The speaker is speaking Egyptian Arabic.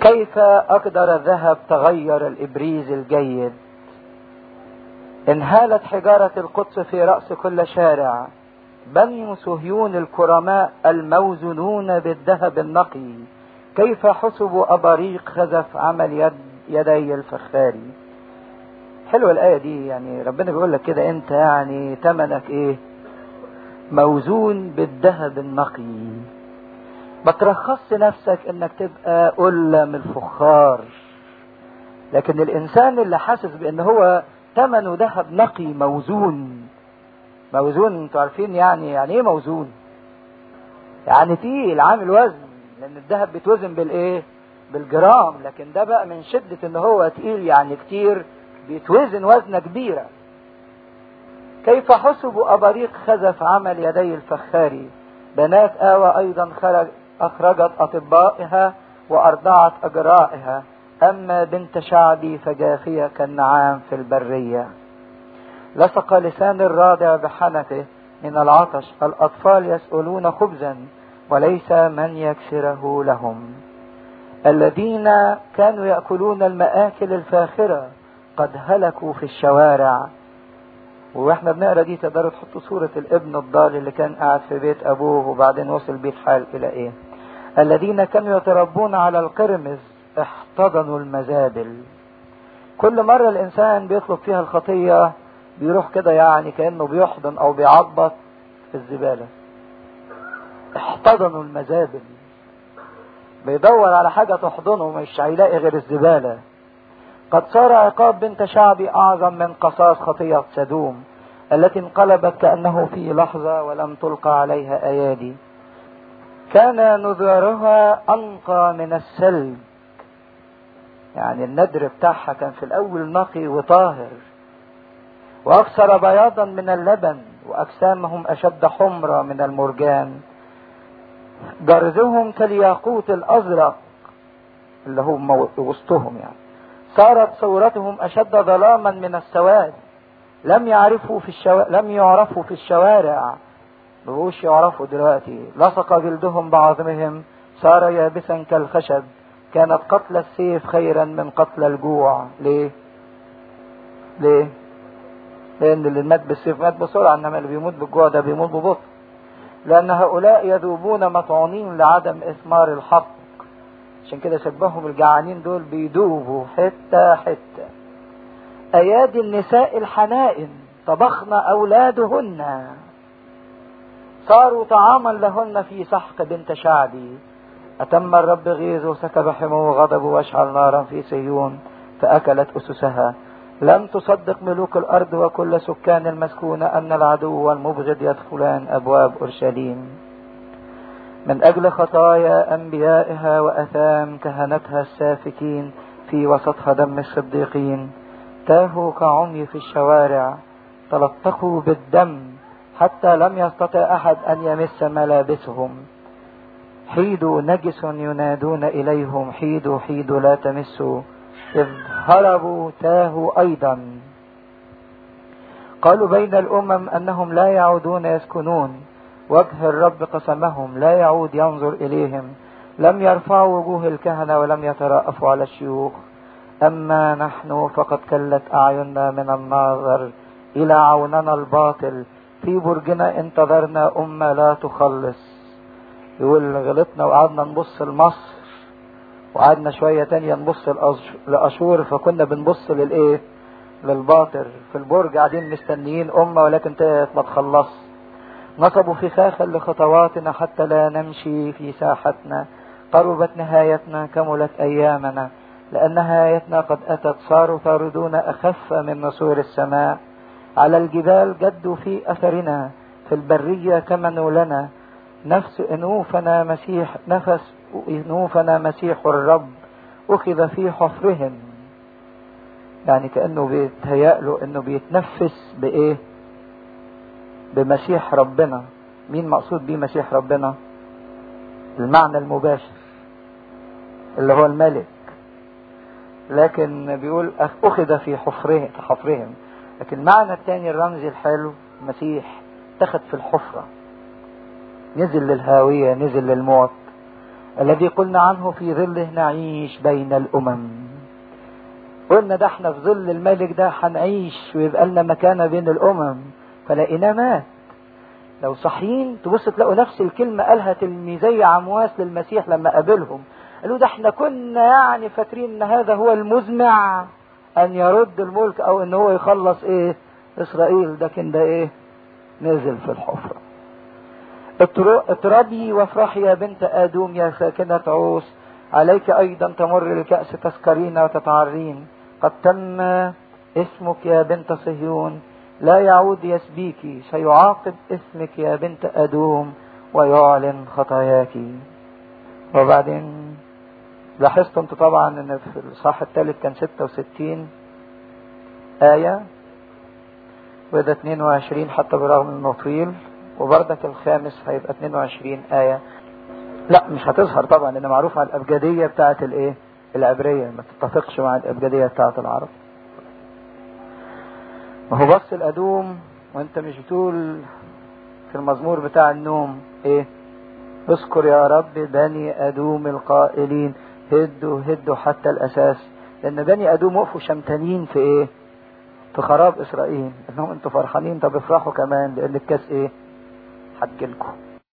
كيف أقدر الذهب تغير الإبريز الجيد انهالت حجارة القدس في رأس كل شارع بني صهيون الكرماء الموزونون بالذهب النقي كيف حسبوا أباريق خزف عمل يد يدي الفخاري حلوة الآية دي يعني ربنا بيقول لك كده أنت يعني تمنك إيه موزون بالذهب النقي ما ترخصش نفسك انك تبقى قلة من الفخار لكن الانسان اللي حاسس بان هو ثمنه ذهب نقي موزون موزون انتوا عارفين يعني يعني ايه موزون يعني تقيل عامل وزن لان الذهب بيتوزن بالايه بالجرام لكن ده بقى من شدة ان هو تقيل يعني كتير بيتوزن وزنة كبيرة كيف حسبوا أباريق خزف عمل يدي الفخاري بنات آوى أيضا خرج أخرجت أطبائها وأرضعت أجرائها أما بنت شعبي فجافية كالنعام في البرية لصق لسان الرادع بحنفه من العطش الأطفال يسألون خبزا وليس من يكسره لهم الذين كانوا يأكلون المآكل الفاخرة قد هلكوا في الشوارع واحنا بنقرا دي تقدروا تحطوا صورة الابن الضال اللي كان قاعد في بيت ابوه وبعدين وصل بيه الحال الى ايه الذين كانوا يتربون على القرمز احتضنوا المزابل كل مرة الانسان بيطلب فيها الخطية بيروح كده يعني كأنه بيحضن او بيعبط في الزبالة احتضنوا المزابل بيدور على حاجة تحضنه مش هيلاقي غير الزبالة قد صار عقاب بنت شعبي أعظم من قصاص خطية سدوم التي انقلبت كأنه في لحظة ولم تلقى عليها أيادي كان نذرها أنقى من السلب يعني الندر بتاعها كان في الأول نقي وطاهر وأكثر بياضا من اللبن وأجسامهم أشد حمرة من المرجان جرزهم كالياقوت الأزرق اللي هو وسطهم يعني صارت صورتهم أشد ظلاما من السواد لم يعرفوا في الشو... لم يعرفوا في الشوارع مبقوش يعرفوا دلوقتي لصق جلدهم بعظمهم صار يابسا كالخشب كانت قتل السيف خيرا من قتل الجوع ليه ليه لان اللي مات بالسيف مات بسرعه انما اللي بيموت بالجوع ده بيموت ببطء لان هؤلاء يذوبون مطعونين لعدم اثمار الحق عشان كده شبههم الجعانين دول بيدوبوا حته حته ايادي النساء الحنائن طبخن اولادهن صاروا طعاما لهن في سحق بنت شعبي أتم الرب غيظه سكب حمه وغضبه واشعل نارا في سيون فأكلت أسسها لم تصدق ملوك الأرض وكل سكان المسكونة أن العدو والمبغض يدخلان أبواب أورشليم من أجل خطايا أنبيائها وأثام كهنتها السافكين في وسطها دم الصديقين تاهوا كعمي في الشوارع تلطخوا بالدم حتى لم يستطع أحد أن يمس ملابسهم حيدوا نجس ينادون إليهم حيدوا حيدوا لا تمسوا إذ هربوا تاهوا أيضا قالوا بين الأمم أنهم لا يعودون يسكنون وجه الرب قسمهم لا يعود ينظر إليهم لم يرفعوا وجوه الكهنة ولم يترأفوا على الشيوخ أما نحن فقد كلت أعيننا من الناظر إلى عوننا الباطل في برجنا انتظرنا أمة لا تخلص يقول غلطنا وقعدنا نبص لمصر وقعدنا شوية تانية نبص لأشور فكنا بنبص للإيه؟ للباطل في البرج قاعدين مستنيين أمة ولكن ما تخلص نصبوا فخاخا لخطواتنا حتى لا نمشي في ساحتنا قربت نهايتنا كملت أيامنا لأن نهايتنا قد أتت صاروا طاردون أخف من نسور السماء على الجبال جدوا في أثرنا في البرية كمنوا لنا نفس أنوفنا مسيح نفس أنوفنا مسيح الرب أخذ في حفرهم يعني كأنه بيتهيأ له أنه بيتنفس بإيه بمسيح ربنا مين مقصود بيه مسيح ربنا المعنى المباشر اللي هو الملك لكن بيقول أخذ في حفرهم حفرهم لكن المعنى الثاني الرمزي الحلو مسيح اتخذ في الحفرة نزل للهاوية نزل للموت الذي قلنا عنه في ظله نعيش بين الامم قلنا ده احنا في ظل الملك ده هنعيش ويبقى لنا مكانه بين الامم فلقيناه مات لو صحيين تبص تلاقوا نفس الكلمه قالها تلميذي عمواس للمسيح لما قابلهم قالوا ده احنا كنا يعني فاكرين ان هذا هو المزمع ان يرد الملك او ان هو يخلص ايه اسرائيل لكن ده ايه نزل في الحفرة اطربي وافرحي يا بنت ادوم يا ساكنة عوس عليك ايضا تمر الكأس تسكرين وتتعرين قد تم اسمك يا بنت صهيون لا يعود يسبيك سيعاقب اسمك يا بنت ادوم ويعلن خطاياك وبعدين لاحظتوا انتوا طبعا ان في الصح الثالث كان 66 آية وده 22 حتى برغم انه طويل وبردك الخامس هيبقى 22 آية لا مش هتظهر طبعا لان معروف على الأبجدية بتاعة الايه العبرية ما تتفقش مع الأبجدية بتاعة العرب ما هو بص الأدوم وانت مش بتقول في المزمور بتاع النوم ايه اذكر يا رب بني أدوم القائلين هدوا هدوا حتى الأساس لأن بني أدوم وقفوا شمتانين في إيه؟ في خراب إسرائيل إنهم أنتوا فرحانين طب افرحوا كمان لأن الكاس إيه؟ حجلكم